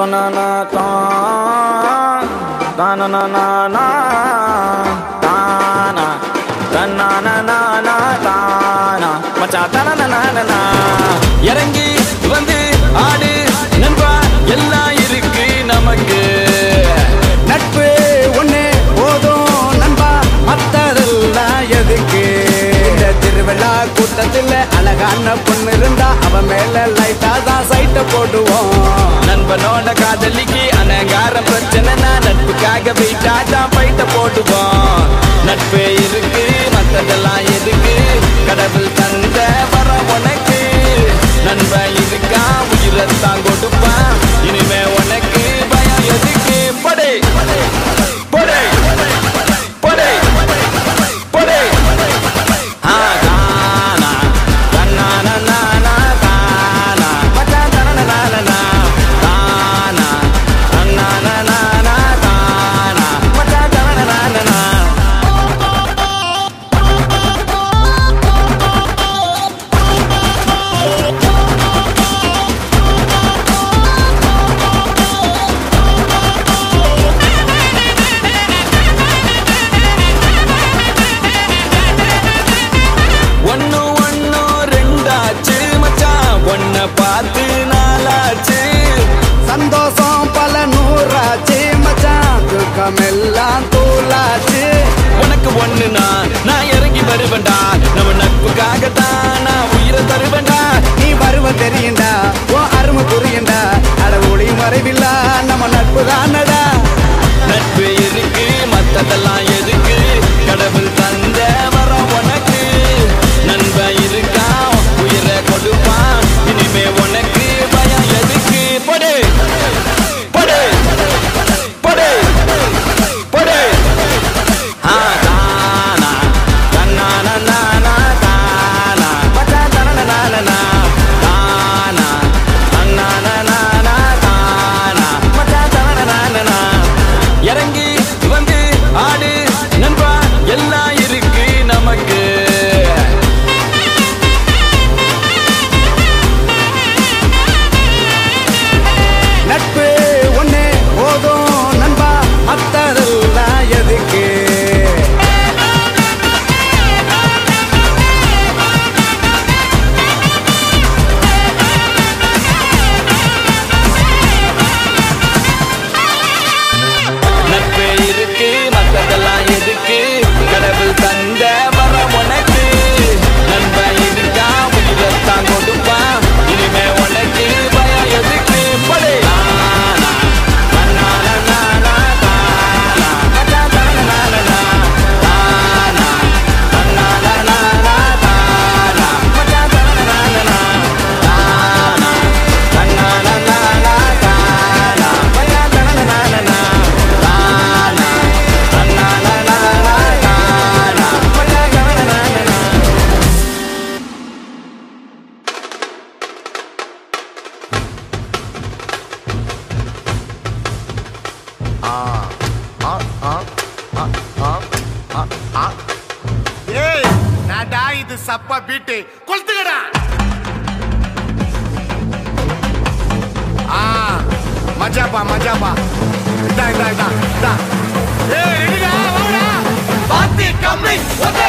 தானனா தான் தானனா தானா தன்னானா தானா மச்சான் தனனா இறங்கி வந்து ஆடு நண்பா எல்லாம் இருக்கு நமக்கு நட்பு ஒண்ணு போதும் நண்பா மத்ததெல்லாம் எதுக்கு இந்த திருவிழா கூட்டத்துல அழகான பொண்ணு இருந்தா அவ மேல லைட்டா தான் சைட்ட போடுவோம் நண்பனோட காதலிக்கு அனங்கார பிரச்சனைனா நட்புக்காக வீட்டா தான் பைட்ட போட்டுவோம் நட்பு இருக்கு மத்ததெல்லாம் எதுக்கு கடவுள் தந்த வர உனக்கு நண்பன் இருக்கா உயிரத்தான் கொடுப்பான் இனிமே உனக்கு பயம் எதுக்கு படை படை படை படை ஆ தானா தன்னானா நானா தானா மச்சான் தனனனானா தானா தன்னானா நானா தானா மச்சான் தனனனானா ஒன்னு ஒன்னு ரெண்டாச்சு மச்சான் ஒன்ன பார்த்து நாளாச்சு சந்தோஷம் பல நூறாச்சு மச்சான் துக்கம் எல்லாம் தூளாச்சு உனக்கு ஒண்ணுனா நான் இறங்கி வருவேன்டா நம்ம நட்புக்காக தான் நான் உயிரை தருவேன்டா நீ வருவ தெரியுண்டா ஓ அருமை புரியுண்டா அட ஒளி மறைவில்லா நம்ம நட்பு தானடா நட்பு இருக்கு மத்ததெல்லாம் எதுக்கு கடவுள் தந்த வர உனக்கு நண்பன் இருக்கா உயிரை கொடுப்பான் இனிமே உனக்கு பயம் எதுக்கு படு படு படு படு ஆ தானா தன்னானா நானா தானா மச்சான் தனனனானா தானா தன்னானா நானா தானா மச்சான் தனனனானா இறங்கி வந்து ஆடு நண்பா எல்லாம் இருக்கு நமக்கு நட்பு ஒண்ணு போதும் நண்பா மத்ததெல்லாம் எதுக்கு நட்பு இருக்கு மத்ததெல்லாம் எதுக்கு கடவுள் தந்த வர உனக்கு நண்பன் இருக்கா உயிரத்தான் கொடுப்பான் இனிமே உனக்கு பயம் எதுக்கு படை தானா, தன்னானா, நானா, தானா, மச்சான் தனனனானா, தானா, தன்னானா, நானா, தானா, மச்சான் தனனனானா, தானா, தன்னானா, நானா, தானா, மச்சான் தனனனானா, தானா, தன்னானா, நானா, தானா, மச்சான் தனனனானா. ஏய் நாடா இது சப்பா பீட்டு கொளுத்துக்கடா ஆ மஜாப்பா மஜாப்பா இதா இதா இதா இதா ஏய் ரெடிடா வாடா பாத்தி கம்மி ஓகே